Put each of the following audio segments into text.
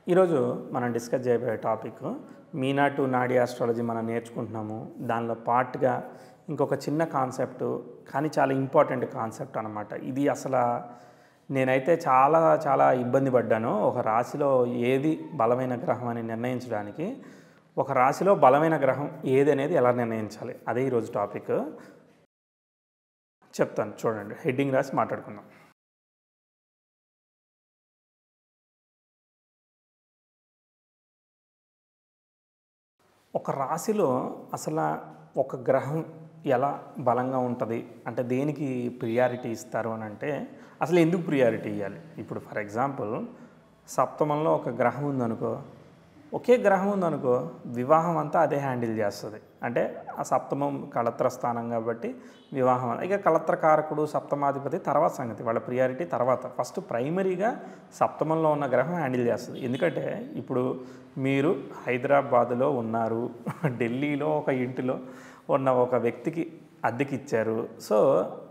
ఈరోజు మనం డిస్కస్ చేయబోయే topic Meena to Nadi astrology మనం నేర్చుకుంటున్నాము దానిలో పార్ట్గా ఇంకొక చిన్న కాన్సెప్ట్ కానీ చాలా ఇంపార్టెంట్ కాన్సెప్ట్ అనమాట ఇది అసలు నేనైతే చాలా చాలా ఇబ్బంది పడ్డాను ఒక రాశిలో ఏది బలమైన గ్రహం అని నిర్ణయించడానికి ఒక రాశిలో బలమైన గ్రహం ఏది అనేది ఎలా నిర్ణయించాలి అదే ఈరోజు టాపిక్ చెప్తాను చూడండి హెడ్డింగ్ రాసి మాట్లాడుకుందాం ఒక రాశిలో అసలు ఒక గ్రహం ఎలా బలంగా ఉంటుంది అంటే దేనికి ప్రియారిటీ ఇస్తారు అని అంటే అసలు ఎందుకు ప్రియారిటీ ఇవ్వాలి ఇప్పుడు ఫర్ ఎగ్జాంపుల్ సప్తమంలో ఒక గ్రహం ఉందనుకో ఒకే గ్రహం ఉందనుకో వివాహం అంతా అదే హ్యాండిల్ చేస్తుంది అంటే ఆ సప్తమం కళత్ర స్థానం కాబట్టి వివాహం ఇక కళత్ర కారకుడు సప్తమాధిపతి తర్వాత సంగతి వాళ్ళ ప్రియారిటీ తర్వాత ఫస్ట్ ప్రైమరీగా సప్తమంలో ఉన్న గ్రహం హ్యాండిల్ చేస్తుంది ఎందుకంటే ఇప్పుడు మీరు హైదరాబాదులో ఉన్నారు ఢిల్లీలో ఒక ఇంటిలో ఉన్న ఒక వ్యక్తికి అద్దెకి ఇచ్చారు సో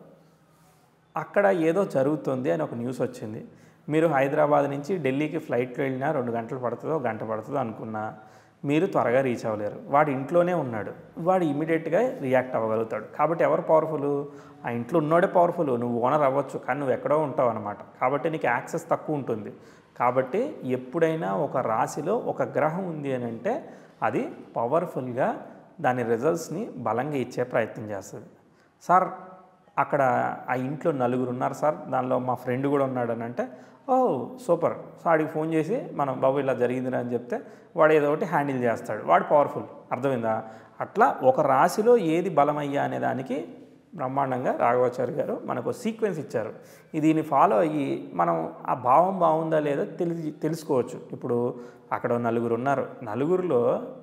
అక్కడ ఏదో జరుగుతుంది అని ఒక న్యూస్ వచ్చింది మీరు హైదరాబాద్ నుంచి ఢిల్లీకి ఫ్లైట్లో వెళ్ళినా రెండు గంటలు పడుతుందో గంట పడుతుందో అనుకున్నా మీరు త్వరగా రీచ్ అవ్వలేరు వాడు ఇంట్లోనే ఉన్నాడు వాడు ఇమీడియట్గా రియాక్ట్ అవ్వగలుగుతాడు కాబట్టి ఎవరు పవర్ఫుల్ ఆ ఇంట్లో ఉన్నోడే పవర్ఫుల్ నువ్వు ఓనర్ అవ్వచ్చు కానీ నువ్వు ఎక్కడో ఉంటావు అనమాట కాబట్టి నీకు యాక్సెస్ తక్కువ ఉంటుంది కాబట్టి ఎప్పుడైనా ఒక రాశిలో ఒక గ్రహం ఉంది అని అంటే అది పవర్ఫుల్గా దాని రిజల్ట్స్ని బలంగా ఇచ్చే ప్రయత్నం చేస్తుంది సార్ అక్కడ ఆ ఇంట్లో నలుగురు ఉన్నారు సార్ దానిలో మా ఫ్రెండ్ కూడా ఉన్నాడు అని అంటే ఓ సూపర్ సో వాడికి ఫోన్ చేసి మనం బాబు ఇలా జరిగిందిరా అని చెప్తే వాడు ఏదో ఒకటి హ్యాండిల్ చేస్తాడు వాడు పవర్ఫుల్ అర్థమైందా అట్లా ఒక రాశిలో ఏది బలమయ్యా అనే దానికి బ్రహ్మాండంగా రాఘవాచారి గారు మనకు సీక్వెన్స్ ఇచ్చారు దీన్ని ఫాలో అయ్యి మనం ఆ భావం బాగుందా లేదో తెలిసి తెలుసుకోవచ్చు ఇప్పుడు అక్కడ నలుగురు ఉన్నారు నలుగురిలో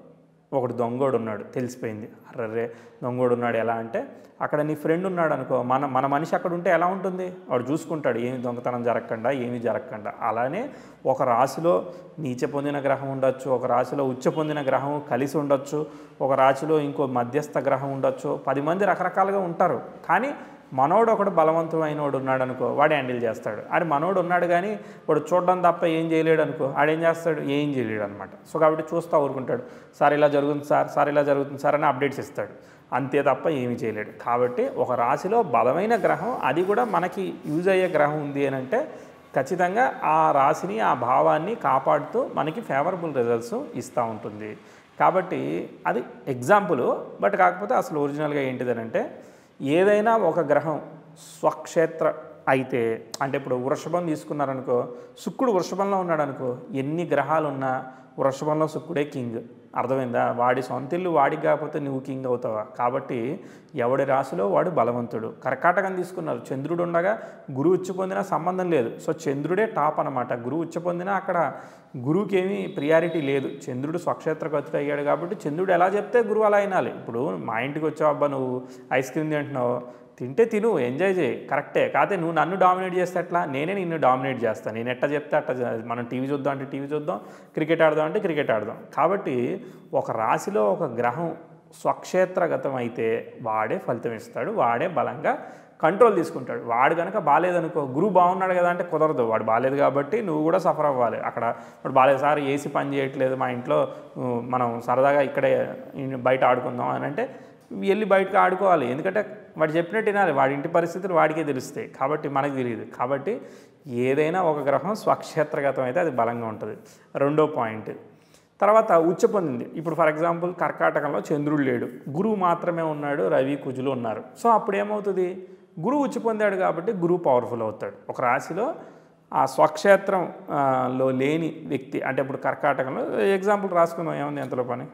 ఒకడు దొంగోడు ఉన్నాడు తెలిసిపోయింది అర్రరే దొంగోడు ఉన్నాడు ఎలా అంటే అక్కడ నీ ఫ్రెండ్ ఉన్నాడు అనుకో మన మన మనిషి అక్కడ ఉంటే ఎలా ఉంటుంది వాడు చూసుకుంటాడు ఏమి దొంగతనం జరగకుండా ఏమి జరగకుండా అలానే ఒక రాశిలో నీచ పొందిన గ్రహం ఉండొచ్చు ఒక రాశిలో ఉచ్చ పొందిన గ్రహం కలిసి ఉండొచ్చు ఒక రాశిలో ఇంకో మధ్యస్థ గ్రహం ఉండొచ్చు పది మంది రకరకాలుగా ఉంటారు కానీ మనోడు ఒకడు బలవంతమైనోడు ఉన్నాడు అనుకో వాడు హ్యాండిల్ చేస్తాడు ఆడు మనోడు ఉన్నాడు కానీ వాడు చూడడం తప్ప ఏం చేయలేడు అనుకో ఆడేం చేస్తాడు ఏం చేయలేడు అనమాట సో కాబట్టి చూస్తూ ఊరుకుంటాడు సార్ ఇలా జరుగుతుంది సార్ సార్ ఇలా జరుగుతుంది సార్ అని అప్డేట్స్ ఇస్తాడు అంతే తప్ప ఏమీ చేయలేడు కాబట్టి ఒక రాశిలో బలమైన గ్రహం అది కూడా మనకి యూజ్ అయ్యే గ్రహం ఉంది అని అంటే ఖచ్చితంగా ఆ రాశిని ఆ భావాన్ని కాపాడుతూ మనకి ఫేవరబుల్ రిజల్ట్స్ ఇస్తూ ఉంటుంది కాబట్టి అది ఎగ్జాంపుల్ బట్ కాకపోతే అసలు ఒరిజినల్గా ఏంటిదని అంటే ఏదైనా ఒక గ్రహం స్వక్షేత్ర అయితే అంటే ఇప్పుడు వృషభం తీసుకున్నారనుకో శుక్రుడు వృషభంలో ఉన్నాడు అనుకో ఎన్ని గ్రహాలు ఉన్నా వృషభంలో శుక్రుడే కింగ్ అర్థమైందా వాడి సొంతిల్లు వాడికి కాకపోతే నువ్వు కింగ్ అవుతావా కాబట్టి ఎవడి రాశిలో వాడు బలవంతుడు కర్కాటకం తీసుకున్నారు చంద్రుడు ఉండగా గురువు ఉచ్చి పొందినా సంబంధం లేదు సో చంద్రుడే టాప్ అనమాట గురువు ఉచ్చి పొందినా అక్కడ గురువుకి ఏమీ ప్రియారిటీ లేదు చంద్రుడు స్వక్షేత్రగతుడు అయ్యాడు కాబట్టి చంద్రుడు ఎలా చెప్తే గురువు అలా అయినాలి ఇప్పుడు మా ఇంటికి వచ్చావు అబ్బా నువ్వు ఐస్ క్రీమ్ తింటున్నావు తింటే తిను ఎంజాయ్ చేయి కరెక్టే కాకపోతే నువ్వు నన్ను డామినేట్ చేస్తే ఎట్లా నేనే నిన్ను డామినేట్ చేస్తాను నేను ఎట్లా చెప్తే అట్లా చే- మనం టీవీ చూద్దాం అంటే టీవీ చూద్దాం క్రికెట్ ఆడదాం అంటే క్రికెట్ ఆడదాం కాబట్టి ఒక రాశిలో ఒక గ్రహం స్వక్షేత్రగతం అయితే వాడే ఫలితం ఇస్తాడు వాడే బలంగా కంట్రోల్ తీసుకుంటాడు వాడు కనుక బాగాలేదనుకో గురువు బాగున్నాడు కదా అంటే కుదరదు వాడు బాగాలేదు కాబట్టి నువ్వు కూడా సఫర్ అవ్వాలి అక్కడ వాడు బాగాలేదు సార్ ఏసీ పని చేయట్లేదు మా ఇంట్లో ఉ, మనం సరదాగా ఇక్కడే ఇన్- బయట ఆడుకుందాం అని అంటే వెళ్ళి బయటకు ఆడుకోవాలి ఎందుకంటే వాడు చెప్పినట్టు వినాలి వాడి ఇంటి పరిస్థితులు వాడికే తెలుస్తాయి కాబట్టి మనకు తెలియదు కాబట్టి ఏదైనా ఒక గ్రహం స్వక్షేత్రగతం అయితే అది బలంగా ఉంటుంది రెండో పాయింట్ తర్వాత ఉచ్చ పొందింది ఇప్పుడు ఫర్ ఎగ్జాంపుల్ కర్కాటకంలో చంద్రుడు లేడు గురువు మాత్రమే ఉన్నాడు రవి కుజులు ఉన్నారు సో అప్పుడు ఏమవుతుంది గురువు ఉచ్చి పొందాడు కాబట్టి గురువు పవర్ఫుల్ అవుతాడు ఒక రాశిలో ఆ స్వక్షేత్రం ఆ, లో లేని వ్యక్తి అంటే ఇప్పుడు కర్కాటకంలో ఎగ్జాంపుల్ రాసుకుందాం ఏముంది ఎంతలో పని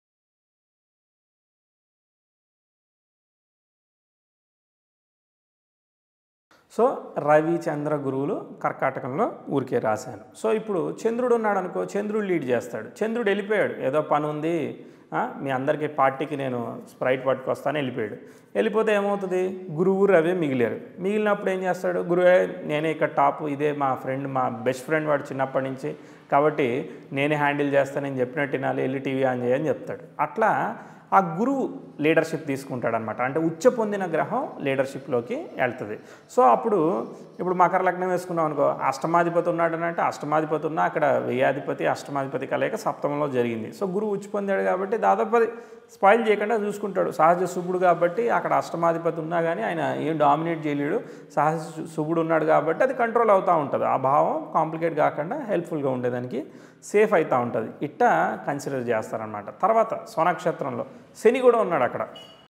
సో రవి చంద్ర గురువులు కర్కాటకంలో ఊరికే రాశాను సో ఇప్పుడు చంద్రుడు ఉన్నాడు అనుకో చంద్రుడు లీడ్ చేస్తాడు చంద్రుడు వెళ్ళిపోయాడు ఏదో పని ఉంది ఆ, మీ అందరికీ పార్టీకి నేను స్ప్రైట్ పట్టుకొస్తాను వెళ్ళిపోయాడు వెళ్ళిపోతే ఏమవుతుంది గురువు రవి మిగిలారు మిగిలినప్పుడు ఏం చేస్తాడు గురువే నేనే ఇక్కడ టాప్ ఇదే మా ఫ్రెండ్ మా బెస్ట్ ఫ్రెండ్ వాడు చిన్నప్పటి నుంచి కాబట్టి నేనే హ్యాండిల్ చేస్తానని చెప్పినట్టు వినాలి వెళ్ళి టీవీ ఆన్ చేయని చెప్తాడు అట్లా ఆ గురువు లీడర్షిప్ తీసుకుంటాడనమాట అంటే ఉచ్చ పొందిన గ్రహం లీడర్షిప్లోకి వెళ్తుంది సో అప్పుడు ఇప్పుడు మకర లగ్నం వేసుకున్నాం అనుకో అష్టమాధిపతి ఉన్నాడు అని అంటే అష్టమాధిపతి ఉన్నా అక్కడ వ్యయాధిపతి అష్టమాధిపతి కలయిక సప్తమంలో జరిగింది సో గురువు ఉచ్చి పొందాడు కాబట్టి దాదాపు అది స్పాయిల్ చేయకుండా చూసుకుంటాడు సహజ శుభుడు కాబట్టి అక్కడ అష్టమాధిపతి ఉన్నా కానీ ఆయన ఏం డామినేట్ చేయలేడు సహజ శు- శుభుడు ఉన్నాడు కాబట్టి అది కంట్రోల్ అవుతూ ఉంటుంది ఆ భావం కాంప్లికేట్ కాకుండా హెల్ప్ఫుల్గా ఉండేదానికి సేఫ్ అవుతూ ఉంటుంది ఇట్ట కన్సిడర్ చేస్తారనమాట తర్వాత స్వనక్షత్రంలో శని కూడా ఉన్నాడు అక్కడ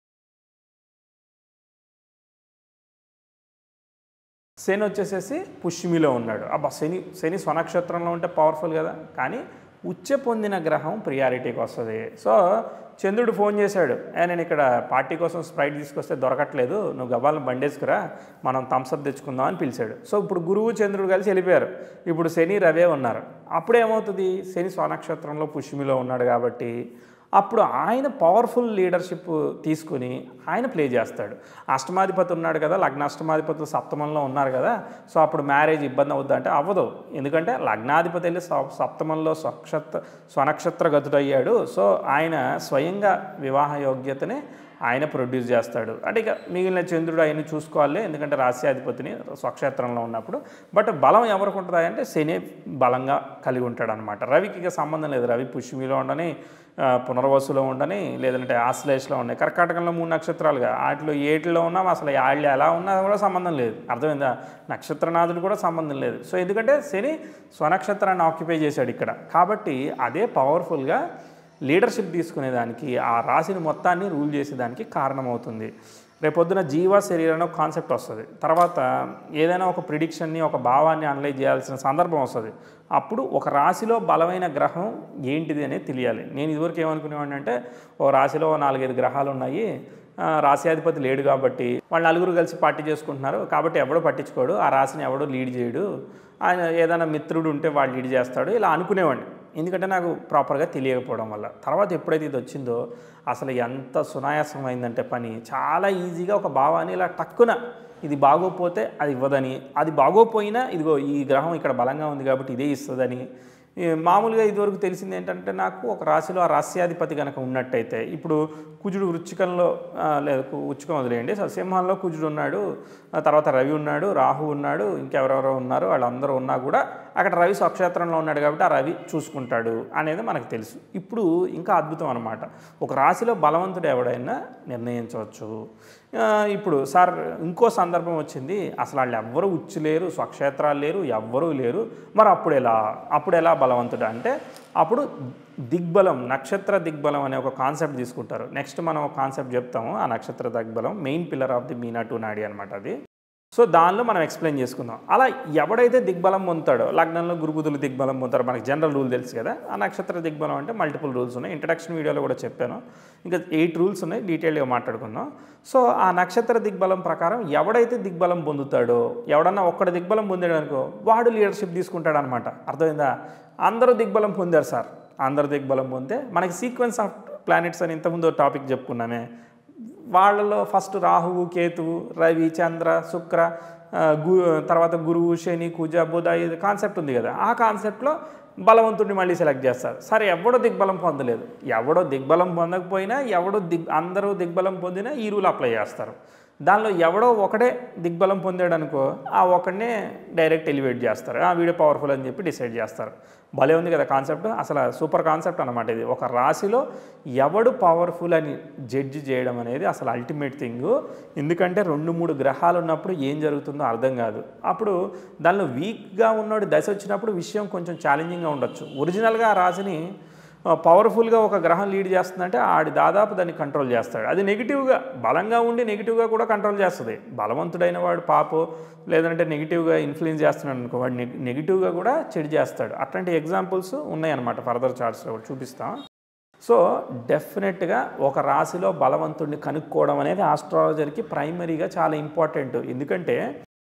శని వచ్చేసేసి పుష్యమిలో ఉన్నాడు అబ్బా శని శని స్వనక్షత్రంలో ఉంటే పవర్ఫుల్ కదా కానీ ఉచ్చ పొందిన గ్రహం ప్రియారిటీకి వస్తుంది సో చంద్రుడు ఫోన్ చేశాడు ఏ నేను ఇక్కడ పార్టీ కోసం స్ప్రైట్ తీసుకొస్తే దొరకట్లేదు నువ్వు గబాలను బండేసుకురా మనం థమ్స్అప్ తెచ్చుకుందాం అని పిలిచాడు సో ఇప్పుడు గురువు చంద్రుడు కలిసి వెళ్ళిపోయారు ఇప్పుడు శని రవే ఉన్నారు అప్పుడేమవుతుంది శని స్వనక్షత్రంలో పుష్యమిలో ఉన్నాడు కాబట్టి అప్పుడు ఆయన పవర్ఫుల్ లీడర్షిప్ తీసుకుని ఆయన ప్లే చేస్తాడు అష్టమాధిపతి ఉన్నాడు కదా లగ్నాష్టమాధిపతులు సప్తమంలో ఉన్నారు కదా సో అప్పుడు మ్యారేజ్ ఇబ్బంది అవుద్ది అంటే అవ్వదు ఎందుకంటే లగ్నాధిపతి వెళ్ళి స- సప్తమంలో స్వక్షత్ర స్వనక్షత్ర గతుడయ్యాడు సో ఆయన స్వయంగా వివాహ యోగ్యతని ఆయన ప్రొడ్యూస్ చేస్తాడు అంటే ఇక మిగిలిన చంద్రుడు ఆయన్ని చూసుకోవాలి ఎందుకంటే రాస్యాధిపతిని స్వక్షేత్రంలో ఉన్నప్పుడు బట్ బలం ఎవరికి ఉంటుంది అంటే శని బలంగా కలిగి ఉంటాడు అనమాట రవికి ఇక సంబంధం లేదు రవి పుష్మిలో ఉండని ఆ, పునర్వసులో ఉండని లేదంటే ఆశ్లేషలో ఉన్నాయి కర్కాటకంలో మూడు నక్షత్రాలుగా వాటిలో ఏటిలో ఉన్నాం అసలు వాళ్ళు ఎలా ఉన్నా కూడా సంబంధం లేదు అర్థమైందా నక్షత్రనాథుడు కూడా సంబంధం లేదు సో ఎందుకంటే శని స్వనక్షత్రాన్ని ఆక్యుపై చేశాడు ఇక్కడ కాబట్టి అదే పవర్ఫుల్గా లీడర్షిప్ తీసుకునేదానికి ఆ రాశిని మొత్తాన్ని రూల్ చేసేదానికి కారణమవుతుంది రేపొద్దున జీవ శరీరం అనే ఒక కాన్సెప్ట్ వస్తుంది తర్వాత ఏదైనా ఒక ప్రిడిక్షన్ని ఒక భావాన్ని అనలైజ్ చేయాల్సిన సందర్భం వస్తుంది అప్పుడు ఒక రాశిలో బలమైన గ్రహం ఏంటిది అనేది తెలియాలి నేను ఇదివరకు ఏమనుకునేవాడిని అంటే ఓ రాశిలో ఓ నాలుగైదు గ్రహాలు ఉన్నాయి ఆ, రాశ్యాధిపతి లేడు కాబట్టి వాళ్ళు నలుగురు కలిసి పార్టీ చేసుకుంటున్నారు కాబట్టి ఎవడో పట్టించుకోడు ఆ రాశిని ఎవడో లీడ్ చేయడు ఆయన ఏదైనా మిత్రుడు ఉంటే వాడు లీడ్ చేస్తాడు ఇలా అనుకునేవాడిని ఎందుకంటే నాకు ప్రాపర్గా తెలియకపోవడం వల్ల తర్వాత ఎప్పుడైతే ఇది వచ్చిందో అసలు ఎంత సునాయాసమైందంటే పని చాలా ఈజీగా ఒక భావాన్ని ఇలా టక్కున ఇది బాగోపోతే అది ఇవ్వదని అది బాగోపోయినా ఇదిగో ఈ గ్రహం ఇక్కడ బలంగా ఉంది కాబట్టి ఇదే ఇస్తుందని ఈ మామూలుగా ఇదివరకు తెలిసింది ఏంటంటే నాకు ఒక రాశిలో ఆ రాస్యాధిపతి కనుక ఉన్నట్టయితే ఇప్పుడు కుజుడు వృచ్చికంలో ఆ, లేదు కు- వృచ్చికం వదిలేయండి సో సింహంలో కుజుడు ఉన్నాడు ఆ తర్వాత రవి ఉన్నాడు రాహు ఉన్నాడు ఇంకెవరెవరో ఉన్నారు వాళ్ళందరూ ఉన్నా కూడా అక్కడ రవి స్వక్షేత్రంలో ఉన్నాడు కాబట్టి ఆ రవి చూసుకుంటాడు అనేది మనకు తెలుసు ఇప్పుడు ఇంకా అద్భుతం అనమాట ఒక రాశిలో బలవంతుడు ఎవడైనా నిర్ణయించవచ్చు ఆ, ఇప్పుడు సార్ ఇంకో సందర్భం వచ్చింది అసలు వాళ్ళు ఎవ్వరూ ఉచ్చులేరు స్వక్షేత్రాలు లేరు ఎవ్వరూ లేరు మరి అప్పుడు ఎలా అప్పుడు ఎలా బలవంతుడు అంటే అప్పుడు దిగ్బలం నక్షత్ర దిగ్బలం అనే ఒక కాన్సెప్ట్ తీసుకుంటారు నెక్స్ట్ మనం ఒక కాన్సెప్ట్ చెప్తాము ఆ నక్షత్ర దిగ్బలం main pillar of the Meena to Nadi అనమాట అది సో దానిలో మనం ఎక్స్ప్లెయిన్ చేసుకుందాం అలా ఎవడైతే దిగ్బలం పొందుతాడో లగ్నంలో గురుబుధులు దిగ్బలం పొందుతారో మనకి జనరల్ రూల్ తెలుసు కదా ఆ నక్షత్ర దిగ్బలం అంటే మల్టిపుల్ రూల్స్ ఉన్నాయి ఇంట్రడక్షన్ వీడియోలో కూడా చెప్పాను ఇంకా ఎయిట్ రూల్స్ ఉన్నాయి డీటెయిల్గా మాట్లాడుకుందాం సో ఆ నక్షత్ర దిగ్బలం ప్రకారం ఎవడైతే దిగ్బలం పొందుతాడో ఎవడన్నా ఒక్కడ దిగ్బలం పొందాడు అనుకో వాడు లీడర్షిప్ తీసుకుంటాడు అనమాట అర్థమైందా అందరూ దిగ్బలం పొందారు సార్ అందరు దిగ్బలం పొందితే మనకి సీక్వెన్స్ ఆఫ్ ప్లానెట్స్ అని ఇంతకుముందు టాపిక్ చెప్పుకున్నామే వాళ్ళలో ఫస్ట్ రాహువు కేతువు రవి చంద్ర శుక్ర ఆ, గు తర్వాత గురువు శని కుజ బుధ ఇది కాన్సెప్ట్ ఉంది కదా ఆ కాన్సెప్ట్లో బలవంతుడిని మళ్ళీ సెలెక్ట్ చేస్తారు సరే ఎవడో దిగ్బలం పొందలేదు ఎవడో దిగ్బలం పొందకపోయినా ఎవడో దిగ్ అందరూ దిగ్బలం పొందినా ఈ రూల్ అప్లై చేస్తారు దానిలో ఎవడో ఒకడే దిగ్బలం పొందాడు అనుకో ఆ ఒకడినే డైరెక్ట్ ఎలివేట్ చేస్తారు ఆ వీడియో పవర్ఫుల్ అని చెప్పి డిసైడ్ చేస్తారు భలే ఉంది కదా కాన్సెప్ట్ అసలు సూపర్ కాన్సెప్ట్ అనమాట ఇది ఒక రాశిలో ఎవడు పవర్ఫుల్ అని జడ్జి చేయడం అనేది అసలు అల్టిమేట్ థింగ్ ఎందుకంటే రెండు మూడు గ్రహాలు ఉన్నప్పుడు ఏం జరుగుతుందో అర్థం కాదు అప్పుడు దానిలో వీక్గా ఉన్నోడి దశ వచ్చినప్పుడు విషయం కొంచెం ఛాలెంజింగ్గా ఉండొచ్చు ఒరిజినల్గా ఆ రాశిని పవర్ఫుల్గా ఒక గ్రహం లీడ్ చేస్తుందంటే ఆడి దాదాపు దాన్ని కంట్రోల్ చేస్తాడు అది నెగిటివ్గా బలంగా ఉండి నెగిటివ్గా కూడా కంట్రోల్ చేస్తుంది బలవంతుడైన వాడు పాపో లేదంటే నెగిటివ్గా ఇన్ఫ్లుయెన్స్ చేస్తున్నాడు అనుకో వాడు నెగ్ నెగిటివ్గా కూడా చెడు చేస్తాడు అట్లాంటి ఎగ్జాంపుల్స్ ఉన్నాయన్నమాట ఫర్దర్ చార్ట్స్లో కూడా చూపిస్తాం సో డెఫినెట్గా ఒక రాశిలో బలవంతుడిని కనుక్కోవడం అనేది ఆస్ట్రాలజర్కి ప్రైమరీగా చాలా ఇంపార్టెంట్ ఎందుకంటే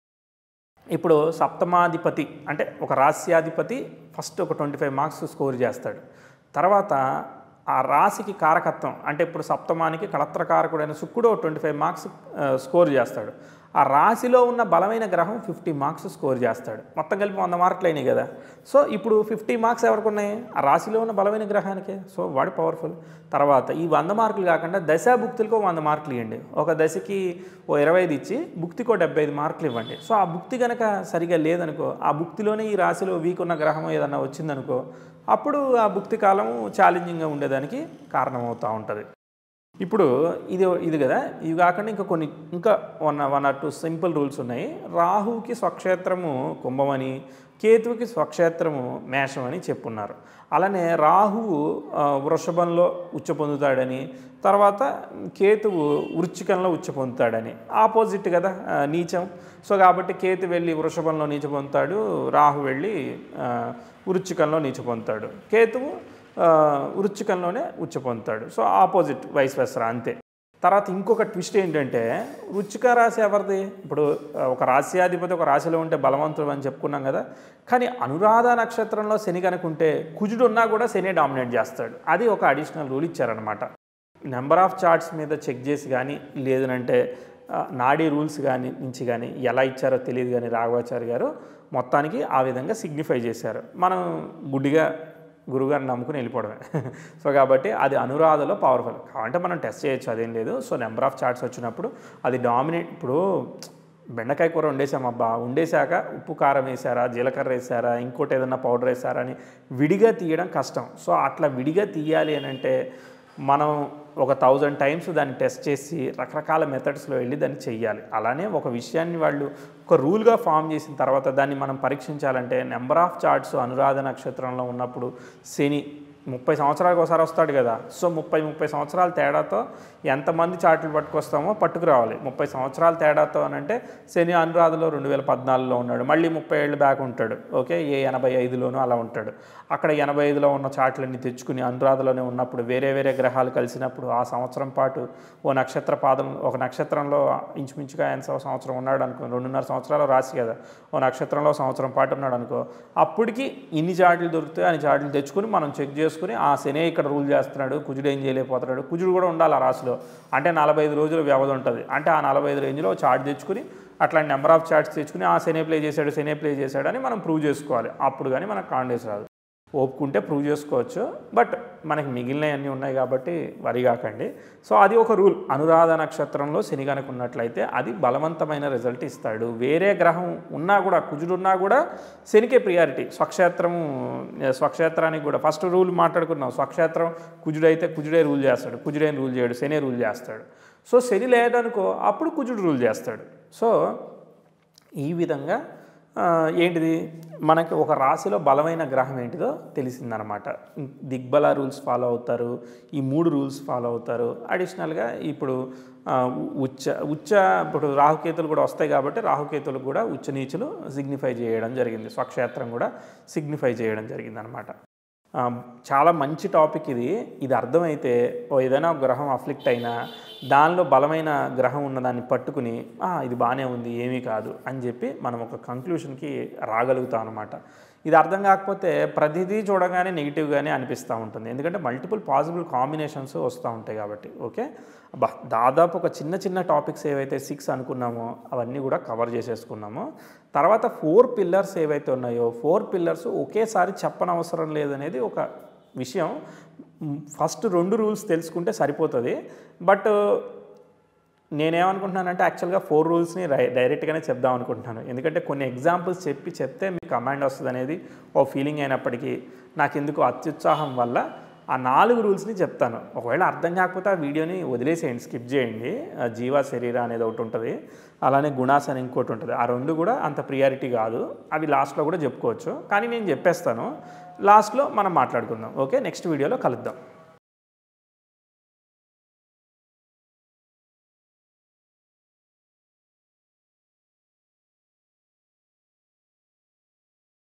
ఇప్పుడు సప్తమాధిపతి అంటే ఒక రాస్యాధిపతి ఫస్ట్ ఒక ట్వంటీ ఫైవ్ మార్క్స్ స్కోర్ చేస్తాడు తర్వాత ఆ రాశికి కారకత్వం అంటే ఇప్పుడు సప్తమానికి కళత్రకారకుడైన శుక్రుడు ట్వంటీ ఫైవ్ మార్క్స్ స్కోర్ చేస్తాడు ఆ రాశిలో ఉన్న బలమైన గ్రహం ఫిఫ్టీ మార్క్స్ స్కోర్ చేస్తాడు మొత్తం కలిపి వంద మార్కులు అయినాయి కదా సో ఇప్పుడు ఫిఫ్టీ మార్క్స్ ఎవరికి ఉన్నాయి ఆ రాశిలో ఉన్న బలమైన గ్రహానికే సో వాడు పవర్ఫుల్ తర్వాత ఈ వంద మార్కులు కాకుండా దశా భుక్తులకు వంద మార్కులు ఇవ్వండి ఒక దశకి ఓ ఇరవై ఐదు ఇచ్చి భుక్తికి ఓ డెబ్బై ఐదు మార్కులు ఇవ్వండి సో ఆ భుక్తి కనుక సరిగా లేదనుకో ఆ భుక్తిలోనే ఈ రాశిలో వీక్ ఉన్న గ్రహం ఏదన్నా వచ్చిందనుకో అప్పుడు ఆ భుక్తి కాలం ఛాలెంజింగ్గా ఉండేదానికి కారణమవుతూ ఉంటుంది ఇప్పుడు ఇది ఇది కదా ఇవి కాకుండా ఇంకా కొన్ని ఇంకా one one or two simple rules ఉన్నాయి రాహువుకి స్వక్షేత్రము కుంభమని కేతువుకి స్వక్షేత్రము మేషం అని చెప్పున్నారు అలానే రాహువు ఆ, వృషభంలో ఉచ్చ పొందుతాడని తర్వాత కేతువు వృచ్చికంలో ఉచ్చ పొందుతాడని ఆపోజిట్ కదా ఆ, నీచం సో కాబట్టి కేతు వెళ్ళి వృషభంలో నీచ పొందుతాడు రాహు వెళ్ళి ఆ, వృచ్చికంలో నీచ పొందుతాడు కేతువు ఆ, వృచ్చికంలోనే ఉచ్చ పొందుతాడు సో ఆపోజిట్ వైస్ వెస్రా అంతే తర్వాత ఇంకొక ట్విస్ట్ ఏంటంటే వృచ్చిక రాశి ఎవరిది ఇప్పుడు ఆ, ఒక రాశ్యాధిపతి ఒక రాశిలో ఉంటే బలవంతుడు అని చెప్పుకున్నాం కదా కానీ అనురాధ నక్షత్రంలో శని కనుకుంటే కుజుడు ఉన్నా కూడా శని డామినేట్ చేస్తాడు అది ఒక అడిషనల్ రూల్ ఇచ్చారనమాట నెంబర్ ఆఫ్ చార్ట్స్ మీద చెక్ చేసి కానీ లేదనంటే ఆ, నాడీ రూల్స్ కానీ నుంచి కానీ ఎలా ఇచ్చారో తెలియదు కానీ రాఘవాచారి గారు మొత్తానికి ఆ విధంగా సిగ్నిఫై చేశారు మనం గుడ్డిగా గురుగారిని నమ్ముకుని వెళ్ళిపోవడమే సో కాబట్టి అది అనురాధలో పవర్ఫుల్ కావాలంటే మనం టెస్ట్ చేయొచ్చు అదేం లేదు సో నెంబర్ ఆఫ్ చార్ట్స్ వచ్చినప్పుడు అది డామినేట్ ఇప్పుడు బెండకాయ కూర వండేసామబ్బా వండేశాక ఉప్పు కారం వేసారా జీలకర్ర వేసారా ఇంకోటి ఏదన్నా పౌడర్ వేసారా అని విడిగా తీయడం కష్టం సో అట్లా విడిగా తీయాలి అని అంటే మనం ఒక థౌజండ్ టైమ్స్ దాన్ని టెస్ట్ చేసి రకరకాల మెథడ్స్లో వెళ్ళి దాన్ని చెయ్యాలి అలానే ఒక విషయాన్ని వాళ్ళు ఒక రూల్గా ఫామ్ చేసిన తర్వాత దాన్ని మనం పరీక్షించాలంటే నెంబర్ ఆఫ్ చార్ట్స్ అనురాధ నక్షత్రంలో ఉన్నప్పుడు శని ముప్పై సంవత్సరాలకు ఒకసారి వస్తాడు కదా సో ముప్పై ముప్పై సంవత్సరాల తేడాతో ఎంతమంది చాట్లు పట్టుకొస్తామో పట్టుకురావాలి ముప్పై సంవత్సరాల తేడాతో అని అంటే శని అనురాధలో రెండు వేల పద్నాలుగులో ఉన్నాడు మళ్ళీ ముప్పై ఏళ్ళు బ్యాక్ ఉంటాడు ఓకే ఏ ఎనభై ఐదులోనూ అలా ఉంటాడు అక్కడ ఎనభై ఐదులో ఉన్న చాట్లన్నీ తెచ్చుకుని అనురాధలోనే ఉన్నప్పుడు వేరే వేరే గ్రహాలు కలిసినప్పుడు ఆ సంవత్సరం పాటు ఓ నక్షత్ర పాదం ఒక నక్షత్రంలో ఇంచుమించుగా ఆయన సంవ- సంవత్సరం ఉన్నాడు అనుకో రెండున్నర సంవత్సరాలు రాసి కదా ఓ నక్షత్రంలో సంవత్సరం పాటు ఉన్నాడు అనుకో అప్పటికి ఇన్ని చాట్లు దొరుకుతాయి అన్ని చాట్లు తెచ్చుకుని మనం చెక్ చేసుకుని ఆ శనే ఇక్కడ రూల్ చేస్తున్నాడు కుజుడు ఏం చేయలేకపోతున్నాడు కుజుడు కూడా ఉండాలి ఆ రాశిలో అంటే నలభై ఐదు రోజుల వ్యవధి ఉంటుంది అంటే ఆ నలభై ఐదు రేంజ్లో చార్ట్ తెచ్చుకుని అట్లాంటి నెంబర్ ఆఫ్ చార్ట్స్ తెచ్చుకుని ఆ శనే ప్లే చేశాడు శనే ప్లే చేశాడు అని మనం ప్రూవ్ చేసుకోవాలి అప్పుడు కానీ మనకు కాండేస్ రాదు ఓపుకుంటే ప్రూవ్ చేసుకోవచ్చు బట్ మనకి మిగిలినవన్నీ ఉన్నాయి కాబట్టి వరి కాకండి సో అది ఒక రూల్ అనురాధ నక్షత్రంలో శని కనుక ఉన్నట్లయితే అది బలవంతమైన రిజల్ట్ ఇస్తాడు వేరే గ్రహం ఉన్నా కూడా కుజుడు ఉన్నా కూడా శనికే ప్రియారిటీ స్వక్షేత్రము స్వక్షేత్రానికి కూడా ఫస్ట్ రూల్ మాట్లాడుకున్నాం స్వక్షేత్రం కుజుడైతే కుజుడే రూల్ చేస్తాడు కుజుడే రూల్ చేయడు శనే రూల్ చేస్తాడు సో శని లేదనుకో అప్పుడు కుజుడు రూల్ చేస్తాడు సో ఈ విధంగా ఆ, ఏంటిది మనకి ఒక రాశిలో బలమైన గ్రహం ఏంటిదో తెలిసిందనమాట దిగ్బల రూల్స్ ఫాలో అవుతారు ఈ మూడు రూల్స్ ఫాలో అవుతారు అడిషనల్గా ఇప్పుడు ఆ, ఉచ్చ ఉచ్చ ఇప్పుడు రాహుకేతులు కూడా వస్తాయి కాబట్టి రాహుకేతులు కూడా ఉచ్చ నీచులు సిగ్నిఫై చేయడం జరిగింది స్వక్షేత్రం కూడా సిగ్నిఫై చేయడం జరిగింది అనమాట ఆ, చాలా మంచి టాపిక్ ఇది ఇది అర్థమైతే ఓ ఏదైనా ఒక గ్రహం అఫ్లిక్ట్ అయినా దానిలో బలమైన గ్రహం ఉన్నదాన్ని పట్టుకుని "ఆ, ఇది బాగానే ఉంది ఏమీ కాదు అని చెప్పి మనం ఒక కంక్లూషన్కి రాగలుగుతాం అనమాట ఇది అర్థం కాకపోతే ప్రతిదీ చూడగానే నెగిటివ్గానే అనిపిస్తూ ఉంటుంది ఎందుకంటే మల్టిపుల్ పాసిబుల్ కాంబినేషన్స్ వస్తూ ఉంటాయి కాబట్టి ఓకే బా దాదాపు ఒక చిన్న చిన్న టాపిక్స్ ఏవైతే సిక్స్ అనుకున్నామో అవన్నీ కూడా కవర్ చేసేసుకున్నాము తర్వాత ఫోర్ పిల్లర్స్ ఏవైతే ఉన్నాయో ఫోర్ పిల్లర్స్ ఒకేసారి చెప్పనవసరం లేదనేది ఒక విషయం ఫస్ట్ రెండు రూల్స్ తెలుసుకుంటే సరిపోతుంది బట్ నేనేమనుకుంటున్నానంటే యాక్చువల్గా ఫోర్ రూల్స్ని రై డైరెక్ట్గానే చెప్దాం అనుకుంటున్నాను ఎందుకంటే కొన్ని ఎగ్జాంపుల్స్ చెప్పి చెప్తే మీకు కమాండ్ వస్తుంది అనేది ఓ ఫీలింగ్ అయినప్పటికీ నాకు ఎందుకు అత్యుత్సాహం వల్ల ఆ నాలుగు రూల్స్ని చెప్తాను ఒకవేళ అర్థం కాకపోతే ఆ వీడియోని వదిలేసేయండి స్కిప్ చేయండి ఆ జీవ శరీర అనేది ఒకటి ఉంటుంది అలానే గుణాస్ అని ఇంకోటి ఉంటుంది ఆ రెండు కూడా అంత ప్రియారిటీ కాదు అవి లాస్ట్లో కూడా చెప్పుకోవచ్చు కానీ నేను చెప్పేస్తాను లాస్ట్లో మనం మాట్లాడుకుందాం ఓకే నెక్స్ట్ వీడియోలో కలుద్దాం